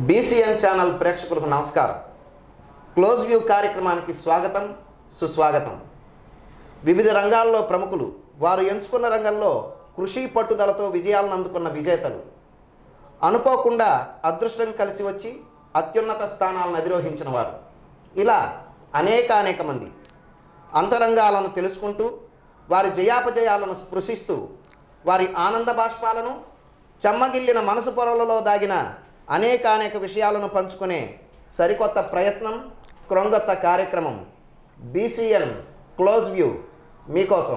BCN channel ప్రేక్షకులకు నమస్కారం close view కార్యక్రమానికి స్వాగతం సుస్వాగతం వివిధ రంగాల్లో ప్రముఖులు వారు ఎంచుకున్న రంగంలో కృషి పట్టుదలతో విజయాలను అందుకున్న విజేతలు అనుకోకుండా అదృష్టం కలిసి వచ్చి అత్యున్నత స్థానాలను అధిరోహించిన వారు ఇలా అనేక అనేక మంది అంతరంగాలను తెలుసుకుంటూ వారి జయాపజయాలను స్పృశిస్తూ వారి ఆనంద బాష్పాలను చెమ్మగిల్లిన మనసు పొరలలో దాగిన అనేక అనేక విషయాలను పంచుకునే సరికొత్త ప్రయత్నం క్రొంగొత్త కార్యక్రమం బీసీఎన్ క్లోజ్ వ్యూ మీకోసం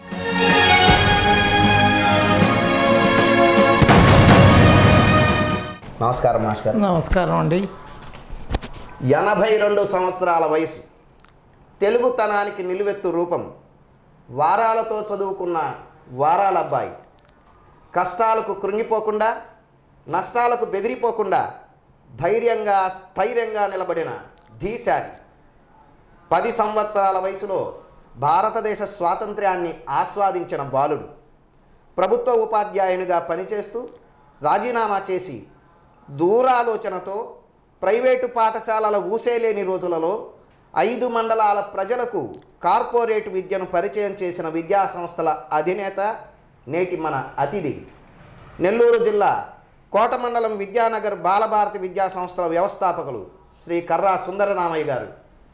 నమస్కారం మాస్టర్ నమస్కారం అండి ఎనభై రెండు సంవత్సరాల వయసు తెలుగుతనానికి నిలువెత్తు రూపం వారాలతో చదువుకున్న వారాల అబ్బాయి కష్టాలకు కృంగిపోకుండా నష్టాలకు బెదిరిపోకుండా ధైర్యంగా స్థైర్యంగా నిలబడిన ధీశాలి పది సంవత్సరాల వయసులో భారతదేశ స్వాతంత్ర్యాన్ని ఆస్వాదించిన బాలుడు ప్రభుత్వ ఉపాధ్యాయునిగా పనిచేస్తూ రాజీనామా చేసి దూరాలోచనతో ప్రైవేటు పాఠశాలల ఊసేలేని రోజులలో ఐదు మండలాల ప్రజలకు కార్పొరేట్ విద్యను పరిచయం చేసిన విద్యా సంస్థల అధినేత నేటి మన అతిథి నెల్లూరు జిల్లా కోట మండలం విద్యానగర్ బాలభారతి విద్యా సంస్థల వ్యవస్థాపకులు శ్రీ కర్రా సుందరరామయ్య గారు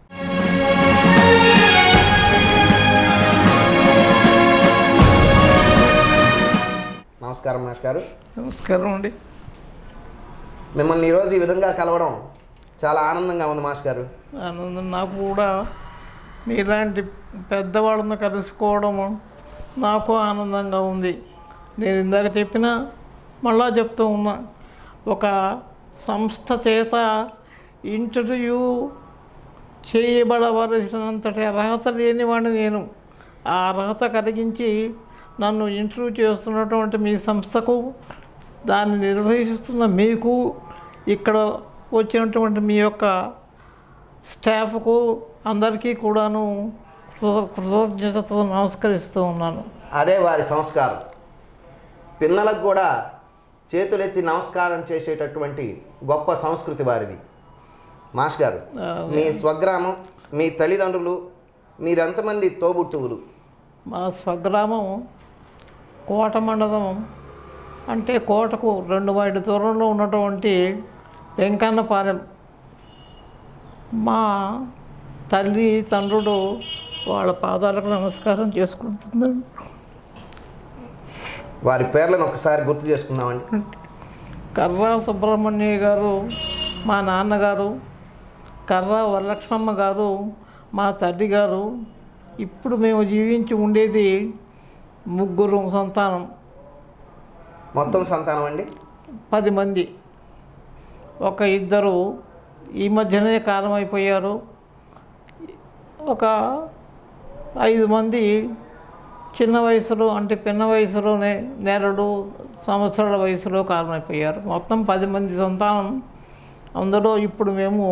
నమస్కారం మాస్ గారు నమస్కారం అండి మిమ్మల్ని ఈరోజు ఈ విధంగా కలవడం చాలా ఆనందంగా ఉంది మాస్ గారు ఆనందం నాకు కూడా మీలాంటి పెద్దవాళ్ళని కలుసుకోవడము నాకు ఆనందంగా ఉంది నేను ఇందాక చెప్పిన మళ్ళా చెప్తూ ఉన్నా ఒక సంస్థ చేత ఇంటర్వ్యూ చేయబడవలసినంతటి అర్హత లేనివాడిని నేను ఆ అర్హత కలిగించి నన్ను ఇంటర్వ్యూ చేస్తున్నటువంటి మీ సంస్థకు దాన్ని నిర్వహిస్తున్న మీకు ఇక్కడ వచ్చినటువంటి మీ యొక్క స్టాఫ్కు అందరికీ కూడాను కృత- కృతజ్ఞతతో నమస్కరిస్తూ ఉన్నాను అదే వారి సంస్కారం పిల్లలకు కూడా చేతులెత్తి నమస్కారం చేసేటటువంటి గొప్ప సంస్కృతి వారిది మాస్ గారు మీ స్వగ్రామం మీ తల్లిదండ్రులు మీరెంతమంది తోబుట్టువులు మా స్వగ్రామం కోట మండలం అంటే కోటకు రెండు మైళ్ళ దూరంలో ఉన్నటువంటి వెంకన్నపాలెం మా తల్లి తండ్రుడు వాళ్ళ పాదాలకు నమస్కారం చేసుకుంటుందండి వారి పేర్లను ఒకసారి గుర్తు చేసుకుందామండి కర్రా సుబ్రహ్మణ్య గారు మా నాన్నగారు కర్రా వరలక్ష్మమ్మ గారు మా తల్లి గారు ఇప్పుడు మేము జీవించి ఉండేది ముగ్గురు సంతానం మొత్తం సంతానం అండి పది మంది ఒక ఇద్దరు ఈ మధ్యనే కాలం అయిపోయారు ఒక ఐదు మంది చిన్న వయసులో అంటే పిన్న వయసులోనే నెలలు సంవత్సరాల వయసులో కారణమైపోయారు మొత్తం పది మంది సంతానం అందులో ఇప్పుడు మేము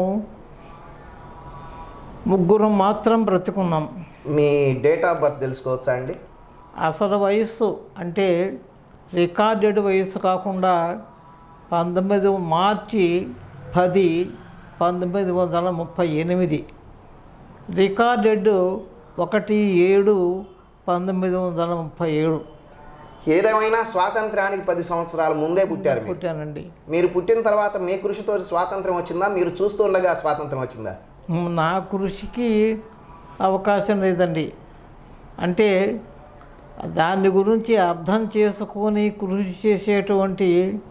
ముగ్గురు మాత్రం బ్రతుకున్నాం మీ డేట్ ఆఫ్ బర్త్ తెలుసుకోవచ్చా అండి అసలు వయస్సు అంటే రికార్డెడ్ వయస్సు కాకుండా పంతొమ్మిది మార్చి పది పంతొమ్మిది వందల ముప్పై ఎనిమిది రికార్డెడ్ ఒకటి ఏడు పంతొమ్మిది వందల ముప్పై ఏడు ఏదేమైనా స్వాతంత్రానికి పది సంవత్సరాల ముందే పుట్టారు మీరు పుట్టానండి మీరు పుట్టిన తర్వాత మీ కృషితో స్వాతంత్రం వచ్చిందా మీరు చూస్తూ ఉండగా స్వాతంత్రం వచ్చిందా నా కృషికి అవకాశం లేదండి అంటే దాని గురించి అర్థం చేసుకొని కృషి చేసేటువంటి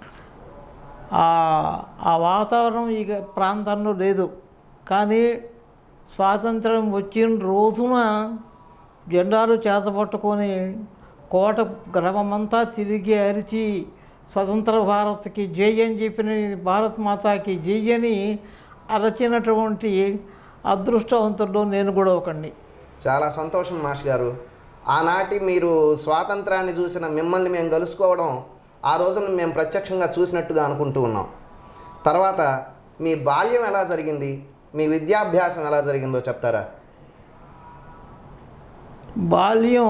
ఆ- ఆ వాతావరణం ఈ ప్రాంతంలో లేదు కానీ స్వాతంత్రం వచ్చిన రోజున జెండాలు చేతపట్టుకొని కోట గ్రామమంతా తిరిగి అరిచి స్వతంత్ర భారత్కి జై అని చెప్పిన భారత్ మాతాకి జై అని అరచినటువంటి అదృష్టవంతుల్లో నేను కూడా ఒకండి చాలా సంతోషం మాష్ గారు ఆనాటి మీరు స్వాతంత్రాన్ని చూసిన మిమ్మల్ని మేము కలుసుకోవడం ఆ రోజున మేము ప్రత్యక్షంగా చూసినట్టుగా అనుకుంటూ ఉన్నాం తర్వాత మీ బాల్యం ఎలా జరిగింది మీ విద్యాభ్యాసం ఎలా జరిగిందో చెప్తారా బాల్యం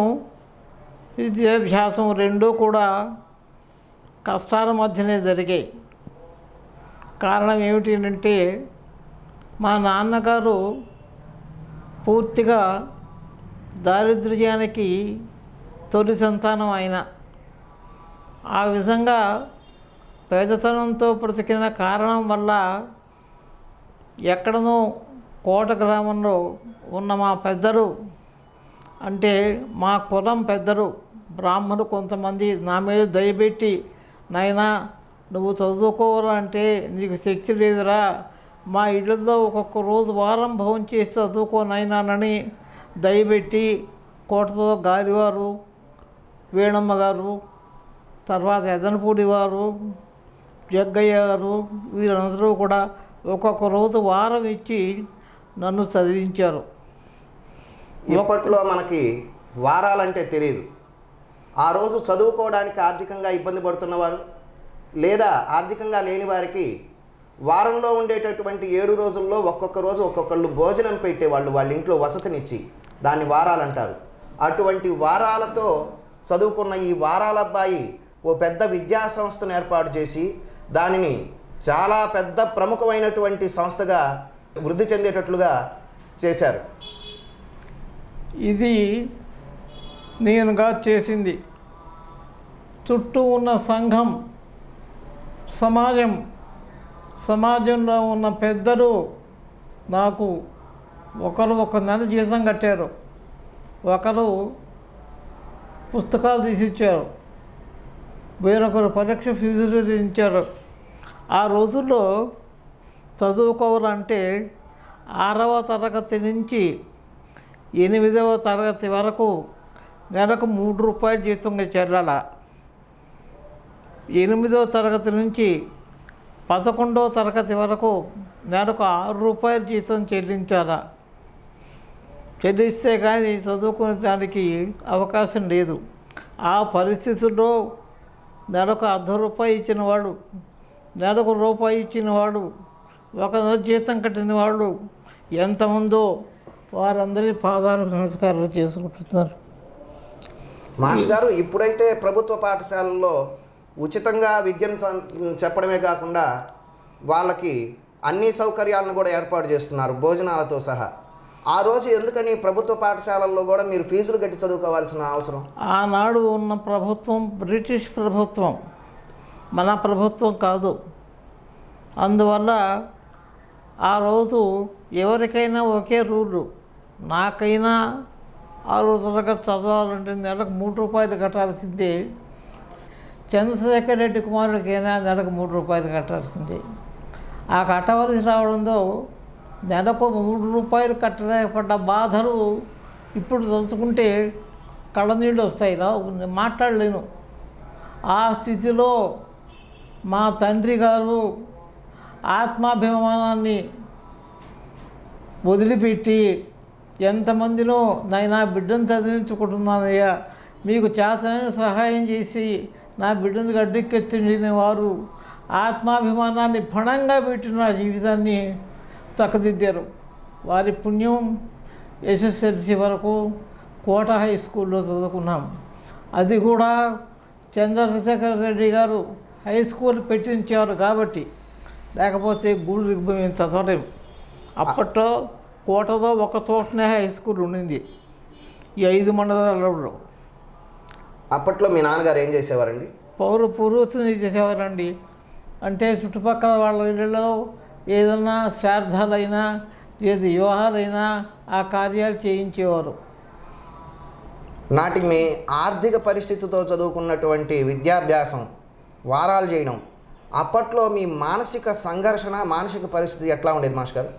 విద్యాభ్యాసం రెండూ కూడా కష్టాల మధ్యనే జరిగాయి కారణం ఏమిటి అంటే మా నాన్నగారు పూర్తిగా దారిద్ర్యానికి తొలి సంతానం ఆయన ఆ విధంగా పేదతనంతో బ్రతికిన కారణం వల్ల ఎక్కడనో కోట గ్రామంలో ఉన్న మా పెద్దలు అంటే మా కులం పెద్దలు బ్రాహ్మణులు కొంతమంది నా మీద దయపెట్టి నాయనా నువ్వు చదువుకోవాలా అంటే నీకు శక్తి లేదురా మా ఇళ్ళల్లో ఒక్కొక్క రోజు వారం భవం చేసి చదువుకో నాయనానని దయపెట్టి కోటతో గాలివారు వేణమ్మ గారు తర్వాత ఎదనపూడి వారు జగ్గయ్య గారు వీరందరూ కూడా ఒక్కొక్క రోజు వారం ఇచ్చి నన్ను చదివించారు ఇప్పట్లో మనకి వారాలంటే తెలియదు ఆ రోజు చదువుకోవడానికి ఆర్థికంగా ఇబ్బంది పడుతున్నవారు లేదా ఆర్థికంగా లేని వారికి వారంలో ఉండేటటువంటి ఏడు రోజుల్లో ఒక్కొక్క రోజు ఒక్కొక్కళ్ళు భోజనం పెట్టేవాళ్ళు వాళ్ళ ఇంట్లో వసతినిచ్చి దాన్ని వారాలంటారు అటువంటి వారాలతో చదువుకున్న ఈ వారాల అబ్బాయి ఓ పెద్ద విద్యా సంస్థను ఏర్పాటు చేసి దానిని చాలా పెద్ద ప్రముఖమైనటువంటి సంస్థగా వృద్ధి చెందేటట్లుగా చేశారు ఇది నేనుగా చేసింది చుట్టూ ఉన్న సంఘం సమాజం సమాజంలో ఉన్న పెద్దలు నాకు ఒకరు ఒక నెల జీతం కట్టారు ఒకరు పుస్తకాలు తీసిచ్చారు వేరొకరు పరీక్ష ఫీజులు ఇచ్చారు ఆ రోజుల్లో చదువుకోవాలంటే ఆరవ తరగతి నుంచి ఎనిమిదవ తరగతి వరకు నెలకు మూడు రూపాయలు జీతంగా చెల్లాల ఎనిమిదవ తరగతి నుంచి పదకొండవ తరగతి వరకు నెలకు ఆరు రూపాయలు జీతం చెల్లించాలా చెల్లిస్తే కానీ చదువుకునే దానికి అవకాశం లేదు ఆ పరిస్థితుల్లో నెలకు అర్ధ రూపాయి ఇచ్చిన వాడు నెలకు రూపాయి ఇచ్చిన వాడు ఒక నెల జీతం కట్టిన వాళ్ళు ఎంతమందో వారందరి పాదాలు నమస్కారాలు చేసుకుంటున్నారు మాస్టర్ గారు ఇప్పుడైతే ప్రభుత్వ పాఠశాలల్లో ఉచితంగా విద్యను చ- చెప్పడమే కాకుండా వాళ్ళకి అన్ని సౌకర్యాలను కూడా ఏర్పాటు చేస్తున్నారు భోజనాలతో సహా ఆ రోజు ఎందుకని ప్రభుత్వ పాఠశాలల్లో కూడా మీరు ఫీజులు కట్టి చదువుకోవాల్సిన అవసరం ఆనాడు ఉన్న ప్రభుత్వం బ్రిటిష్ ప్రభుత్వం మన ప్రభుత్వం కాదు అందువల్ల ఆ రోజు ఎవరికైనా ఒకే రూలు నాకైనా ఆరో తరగతి చదవాలంటే నెలకు మూడు రూపాయలు కట్టాల్సిందే చంద్రశేఖర్ రెడ్డి కుమారుడికైనా నెలకు మూడు రూపాయలు కట్టాల్సిందే ఆ కట్టవలసి రావడంతో నెలకు మూడు రూపాయలు కట్టలేకపోయిన బాధలు ఇప్పుడు తలుచుకుంటే కళ్ళనీళ్ళు వస్తాయి రా మాట్లాడలేను ఆ స్థితిలో మా తండ్రి గారు ఆత్మాభిమానాన్ని వదిలిపెట్టి ఎంతమందినో నైనా బిడ్డను చదివించుకుంటున్నానయ్యా మీకు చేతనైన సహాయం చేసి నా బిడ్డను గడ్డెక్కెత్తిండిన వారు ఆత్మాభిమానాన్ని పణంగా పెట్టి నా జీవితాన్ని చక్కదిద్దారు వారి పుణ్యం ఎస్ఎస్ఎల్సి వరకు కోట హై స్కూల్లో చదువుకున్నాం అది కూడా చంద్రశేఖర్ రెడ్డి గారు హై స్కూల్ పెట్టించారు కాబట్టి లేకపోతే గూడూరికి పోయి మేము చదవలేము అప్పట్లో కోటలో ఒక తోటనే హై స్కూల్ ఉండింది ఈ ఐదు మండలాలలో అప్పట్లో మీ నాన్నగారు ఏం చేసేవారండి పౌర పూర్వతుని చేసేవారండి అంటే చుట్టుపక్కల వాళ్ళ ఇళ్ళలో ఏదైనా శ్రార్థాలైనా ఏది వివాహాలైనా ఆ కార్యాలు చేయించేవారు నాటి మీ ఆర్థిక పరిస్థితితో చదువుకున్నటువంటి విద్యాభ్యాసం వారాలు చేయడం అప్పట్లో మీ మానసిక సంఘర్షణ మానసిక పరిస్థితి ఎట్లా ఉండేది మాస్టర్ గారు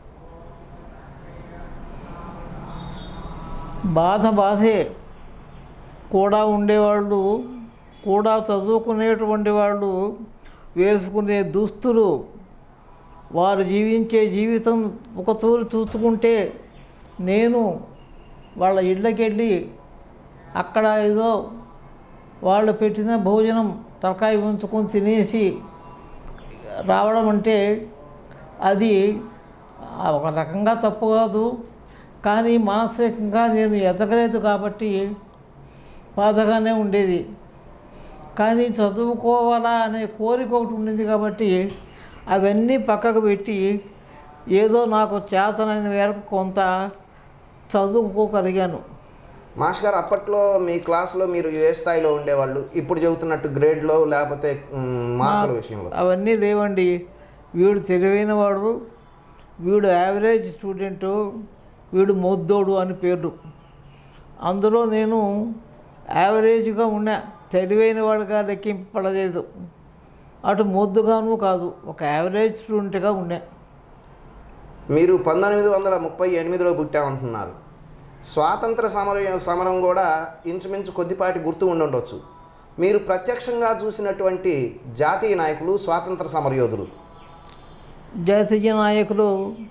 బాధ బాధే కూడా ఉండేవాళ్ళు కూడా చదువుకునేటువంటి వాళ్ళు వేసుకునే దుస్తులు వారు జీవించే జీవితం ఒక తూరి చూసుకుంటే నేను వాళ్ళ ఇళ్ళకి వెళ్ళి అక్కడ ఏదో వాళ్ళు పెట్టిన భోజనం తలకాయ ఉంచుకొని తినేసి రావడం అంటే అది ఆ, ఒక రకంగా తప్పు కాదు కానీ మానసికంగా నేను ఎదగలేదు కాబట్టి బాధగానే ఉండేది కానీ చదువుకోవాలా అనే కోరిక ఒకటి ఉండింది కాబట్టి అవన్నీ పక్కకు పెట్టి ఏదో నాకు చేతనైన మేరకు కొంత చదువుకోగలిగాను మాస్ గారు అప్పట్లో మీ క్లాస్లో మీరు ఏ స్థాయిలో ఉండేవాళ్ళు ఇప్పుడు చెబుతున్నట్టు గ్రేడ్లో లేకపోతే మ్, మార్కుల విషయంలో అవన్నీ లేవండి వీడు తెలివైన వాడు వీడు యావరేజ్ స్టూడెంటు వీడు మొద్దోడు అని పేరు అందులో నేను యావరేజ్గా ఉన్నా తెలివైన వాడుగా లెక్కింపడలేదు అటు మొద్దుగాను కాదు ఒక యావరేజ్ స్టూడెంట్గా ఉన్నా మీరు పంతొమ్మిది వందల ముప్పై ఎనిమిదిలో పుట్టామంటున్నారు స్వాతంత్ర సమరం సమరం కూడా ఇంచుమించు కొద్దిపాటి గుర్తు ఉండుండొచ్చు మీరు ప్రత్యక్షంగా చూసినటువంటి జాతీయ నాయకులు స్వాతంత్ర సమరయోధులు జాతీయ నాయకులు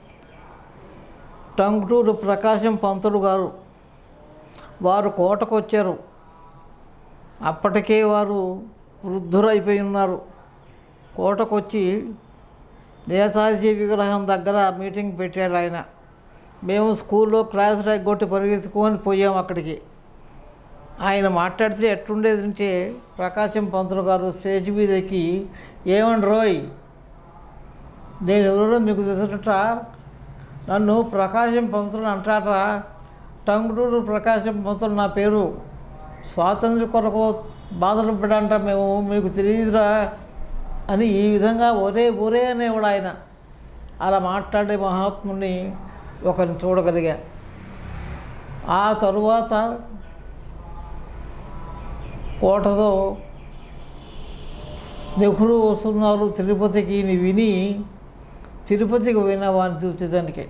టంగుటూరు ప్రకాశం పంతులు గారు వారు కోటకు వచ్చారు అప్పటికే వారు వృద్ధులైపోయి ఉన్నారు కోటకు వచ్చి నేతాజీ విగ్రహం దగ్గర మీటింగ్ పెట్టారు ఆయన మేము స్కూల్లో క్లాస్ కొట్టి పరిగెత్తుకొని పోయాం అక్కడికి ఆయన మాట్లాడితే ఎట్లుండేది అంటే ప్రకాశం పంతులు గారు స్టేజ్ మీదకి ఏమండి రోయ్ నేను ఎవరో మీకు తెలుసట నన్ను ప్రకాశం పంతులు అంటారా టంగుటూరు ప్రకాశం పంతులు నా పేరు స్వాతంత్ర కొరకు బాధలు పడంట మేము మీకు తెలియదురా అని ఈ విధంగా ఒరే ఒరే అనేవాడు ఆయన అలా మాట్లాడే మహాత్ముని ఒకరిని చూడగలిగా ఆ తరువాత కోటతో నెహ్రూ వస్తున్నారు తిరుపతికి అని విని తిరుపతికి పోయిన వారిని చూసేదానికి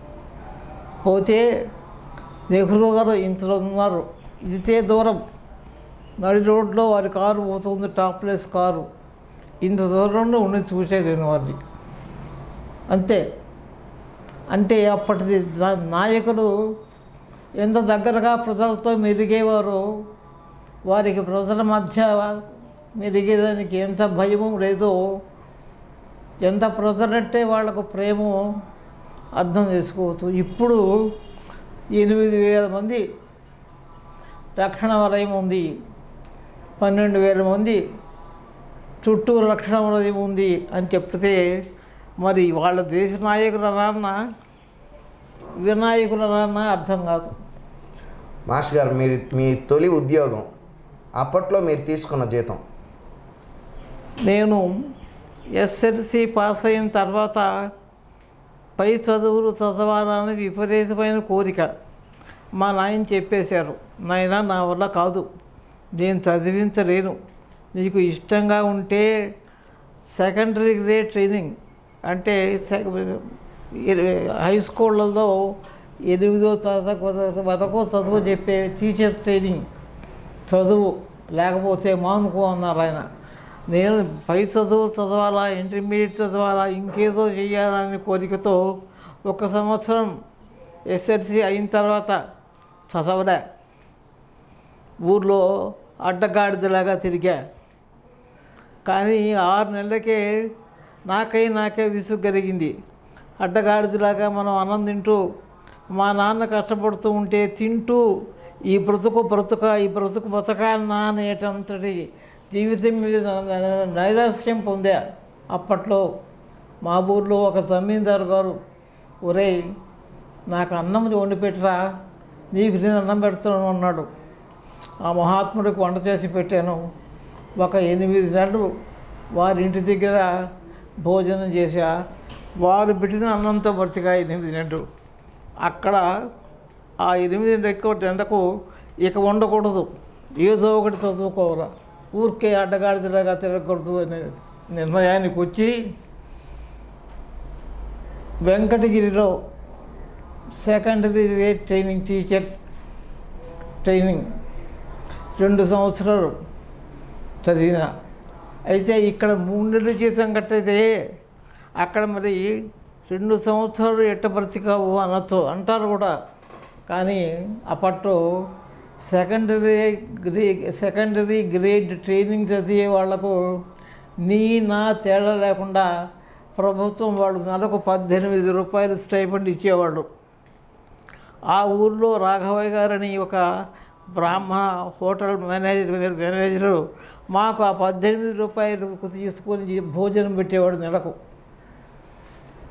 పోతే నెహ్రూ గారు ఇంతలో ఉన్నారు ఇదితే దూరం నడి రోడ్లో వారి కారు పోతుంది టాప్లెస్ కారు ఇంత దూరంలో ఉండి చూసేది నేను వారిని అంతే అంటే అప్పటిది నా- నాయకులు ఎంత దగ్గరగా ప్రజలతో మెరిగేవారో వారికి ప్రజల మధ్య మెరిగేదానికి ఎంత భయము లేదో ఎంత ప్రజలంటే వాళ్ళకు ప్రేమ అర్థం చేసుకోవచ్చు ఇప్పుడు ఎనిమిది వేల మంది రక్షణ వలయం ఉంది పన్నెండు వేల మంది చుట్టూ రక్షణ వలయం ఉంది అని చెప్తే మరి వాళ్ళ దేశ నాయకుల నాన్న వినాయకుల నాన్న అర్థం కాదు మాస్టర్ గారు మీరు మీ తొలి ఉద్యోగం అప్పట్లో మీరు తీసుకున్న జీతం నేను ఎస్ఎల్సి పాస్ అయిన తర్వాత పై చదువులు చదవాలని విపరీతమైన కోరిక మా నాయన చెప్పేశారు నాయన నా వల్ల కాదు నేను చదివించలేను నీకు ఇష్టంగా ఉంటే సెకండరీ గ్రేడ్ ట్రైనింగ్ అంటే సె- ఇరవై- హై స్కూళ్ళలో ఎనిమిదో తరగతి వరకు చదువు చెప్పే టీచర్ ట్రైనింగ్ చదువు లేకపోతే మానుకో అన్నారు ఆయన నేను పై చదువు చదవాలా ఇంటర్మీడియట్ చదవాలా ఇంకేదో చేయాలనే కోరికతో ఒక సంవత్సరం ఎస్ఎల్సి అయిన తర్వాత చదవలే ఊర్లో అడ్డగాడిదలాగా తిరిగా కానీ ఆరు నెలలకే నాకై నాకే విసుగు కలిగింది అడ్డగాడిదలాగా మనం అన్నం తింటూ మా నాన్న కష్టపడుతూ ఉంటే తింటూ ఈ బ్రతుకు బ్రతుక ఈ బ్రతుకు బతకాలన్నా అనేటంతటి జీవితం మీద న- నైరాశ్యం పొందా అప్పట్లో మా ఊర్లో ఒక జమీందారు గారు ఒరేయ్ నాకు అన్నం వండి పెట్టరా నీకు నేను అన్నం పెడుతున్నాను అన్నాడు ఆ మహాత్ముడికి వంట చేసి పెట్టాను ఒక ఎనిమిది నెలలు వారి ఇంటి దగ్గర భోజనం చేశా వారు పెట్టిన అన్నంతో బ్రతికా ఎనిమిది నెలలు అక్కడ ఆ ఎనిమిది ఎక్కువ ఎండకు ఇక ఉండకూడదు ఏదో ఒకటి చదువుకోవాలా ఊరికే అడ్డగాడిదలాగా తిరగకూడదు అనే నిర్ణయానికి వచ్చి వెంకటగిరిలో secondary grade training teacher training రెండు సంవత్సరాలు చదివిన అయితే ఇక్కడ మూడు నెలలు జీతం కట్టేదే అక్కడ మరి రెండు సంవత్సరాలు ఎట్టపరిచికావు అనొచ్చు అంటారు కూడా కానీ అప్పట్లో secondary grade secondary grade training చదివే వాళ్లకు నీ నా తేడా లేకుండా ప్రభుత్వం వాళ్ళు నెలకు పద్దెనిమిది రూపాయలు స్టైఫండ్ ఇచ్చేవాళ్ళు ఆ ఊర్లో రాఘవయ్య గారని ఒక బ్రాహ్మణ హోటల్ మేనేజర్ మేనేజరు మాకు ఆ పద్దెనిమిది రూపాయలు తీసుకొని భోజనం పెట్టేవాడు నెలకు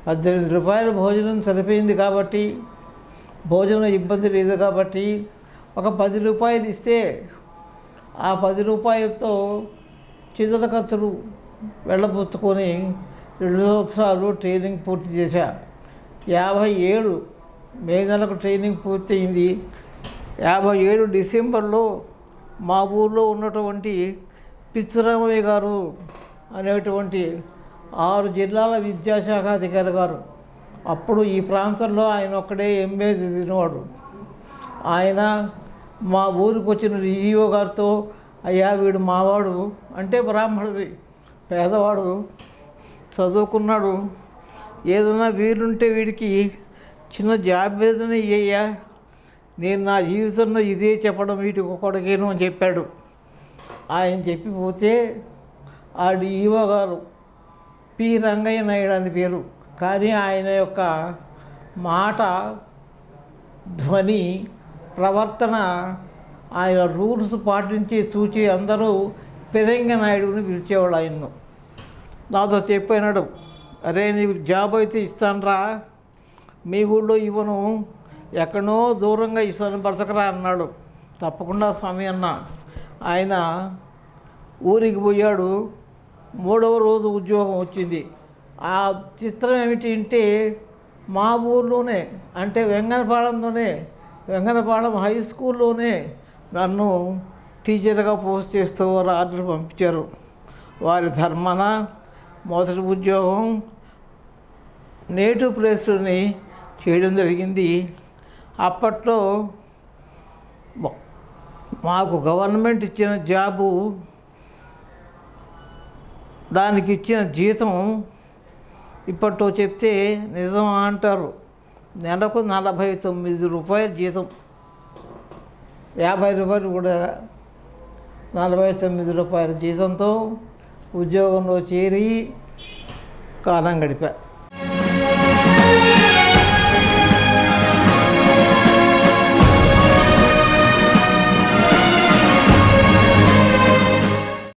పద్దెనిమిది రూపాయలు భోజనం సరిపోయింది కాబట్టి భోజనం ఇబ్బంది లేదు కాబట్టి ఒక పది రూపాయలు ఇస్తే ఆ పది రూపాయలతో చిల్లర ఖర్చులు వెళ్ళబుచ్చుకొని రెండు సంవత్సరాలు ట్రైనింగ్ పూర్తి చేశా యాభై ఏడు మే నెలకు ట్రైనింగ్ పూర్తయింది యాభై ఏడు డిసెంబర్లో మా ఊర్లో ఉన్నటువంటి పిచ్చురామయ్య గారు అనేటువంటి ఆరు జిల్లాల విద్యాశాఖ అధికారి గారు అప్పుడు ఈ ప్రాంతంలో ఆయన ఒక్కడే ఎంఏ చదివినవాడు ఆయన మా ఊరికి వచ్చిన ఈఓ గారితో అయ్యా వీడు మావాడు అంటే బ్రాహ్మణుడి పేదవాడు చదువుకున్నాడు ఏదైనా వీలుంటే వీడికి చిన్న జాబ్ ఏదైనా ఇయ్యయ్యా నేను నా జీవితంలో ఇదే చెప్పడం వీటికి ఒకడికేను అని చెప్పాడు ఆయన చెప్పిపోతే ఆ ఈఓ గారు పి రంగయ్య నాయుడు అని పేరు కానీ ఆయన యొక్క మాట ధ్వని ప్రవర్తన ఆయన రూల్స్ పాటించి చూచి అందరూ పెరంగ నాయుడుని పిలిచేవాళ్ళు ఆయన్ను నాతో చెప్పినాడు అరే నీకు జాబ్ అయితే ఇస్తానురా మీ ఊళ్ళో ఇవ్వను ఎక్కడో దూరంగా ఇస్తాను బ్రతకరా అన్నాడు తప్పకుండా స్వామి అన్న ఆయన ఊరికి పోయాడు మూడవ రోజు ఉద్యోగం వచ్చింది ఆ చిత్రం ఏమిటి అంటే మా ఊర్లోనే అంటే వెంగనపాలెంలోనే వెంగనపాలెం హై స్కూల్లోనే నన్ను టీచర్గా పోస్ట్ చేస్తూ వారు ఆర్డర్ పంపించారు వారి ధర్మన మొదటి ఉద్యోగం నేటివ్ ప్లేస్లోని చేయడం జరిగింది అప్పట్లో మా- మాకు గవర్నమెంట్ ఇచ్చిన జాబు దానికి ఇచ్చిన జీతం ఇప్పట్లో చెప్తే నిజమా అంటారు నెలకు నలభై తొమ్మిది రూపాయల జీతం యాభై రూపాయలు కూడా నలభై తొమ్మిది రూపాయల జీతంతో ఉద్యోగంలో చేరి కాలం గడిపా